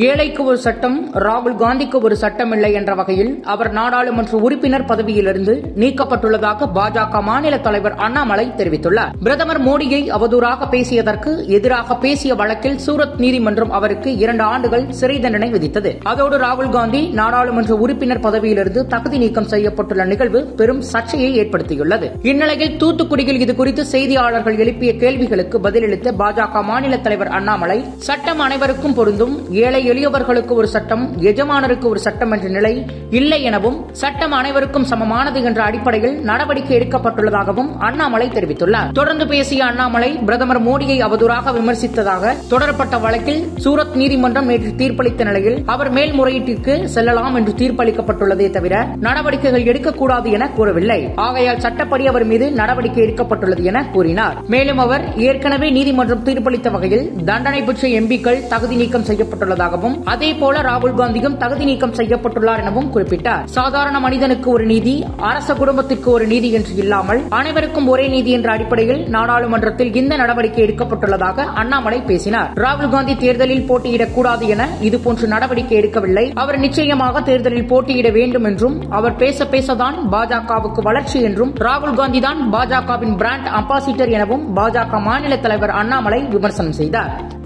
ஏழைக்கு ஒரு சட்டம் ராகுல் காந்திக்கு ஒரு சட்டம் இல்லை என்ற வகையில் அவர் நாடாளுமன்ற உறுப்பினர் பதவியிலிருந்து நீக்கப்பட்டுள்ளதாக பாஜக மாநில தலைவர் அண்ணாமலை தெரிவித்துள்ளார் பிரதமர் மோடியை அவதூறாக பேசியதற்கு எதிராக பேசிய வழக்கில் சூரத் நீதிமன்றம் அவருக்கு இரண்டு ஆண்டுகள் சிறை தண்டனை விதித்தது அதோடு ராகுல் காந்தி நாடாளுமன்ற உறுப்பினர் பதவியிலிருந்து தகுதி நீக்கம் செய்யப்பட்டுள்ள நிகழ்வு பெரும் சர்ச்சையை ஏற்படுத்தியுள்ளது இந்நிலையில் தூத்துக்குடியில் இதுகுறித்து செய்தியாளர்கள் எழுப்பிய கேள்விகளுக்கு பதிலளித்த பாஜக மாநில தலைவர் அண்ணாமலை சட்டம் அனைவருக்கும் பொருந்தும் ஏழை எளியவர்களுக்கு ஒரு சட்டம் எஜமானருக்கு ஒரு சட்டம் என்ற நிலை இல்லை எனவும் சட்டம் அனைவருக்கும் சமமானது என்ற அடிப்படையில் நடவடிக்கை எடுக்கப்பட்டுள்ளதாகவும் அண்ணாமலை தெரிவித்துள்ளார் தொடர்ந்து பேசிய அண்ணாமலை பிரதமர் மோடியை அவதூறாக விமர்சித்ததாக தொடரப்பட்ட வழக்கில் சூரத் நீதிமன்றம் நேற்று தீர்ப்பளித்த நிலையில் அவர் மேல்முறையீட்டிற்கு செல்லலாம் என்று தீர்ப்பளிக்கப்பட்டுள்ளதே தவிர நடவடிக்கைகள் எடுக்கக்கூடாது என கூறவில்லை ஆகையால் சட்டப்படி அவர் மீது நடவடிக்கை எடுக்கப்பட்டுள்ளது என கூறினார் மேலும் அவர் ஏற்கனவே நீதிமன்றம் தீர்ப்பளித்த வகையில் தண்டனை பெற்ற எம்பிக்கள் தகுதி நீக்கம் செய்யப்பட்டுள்ளதாகவும் அதேபோல ராகுல் காந்தியும் தகுதி நீக்கம் செய்யப்பட்டுள்ளார் எனவும் குறிப்பிட்டார் சாதாரண மனிதனுக்கு ஒரு நீதி அரச குடும்பத்திற்கு ஒரு நீதி என்று இல்லாமல் அனைவருக்கும் ஒரே நீதி என்ற அடிப்படையில் நாடாளுமன்றத்தில் இந்த நடவடிக்கை எடுக்கப்பட்டுள்ளதாக அண்ணாமலை பேசினார் ராகுல் காந்தி தேர்தலில் போட்டியிடக்கூடாது என இதுபோன்று நடவடிக்கை எடுக்கவில்லை அவர் நிச்சயமாக தேர்தலில் போட்டியிட வேண்டும் என்றும் அவர் பேச பேசதான் பாஜகவுக்கு வளர்ச்சி என்றும் ராகுல் காந்தி தான் பாஜகவின் பிராண்ட் அம்பாசிடர் எனவும் பாஜக மாநில தலைவர் அண்ணாமலை விமர்சனம் செய்தார்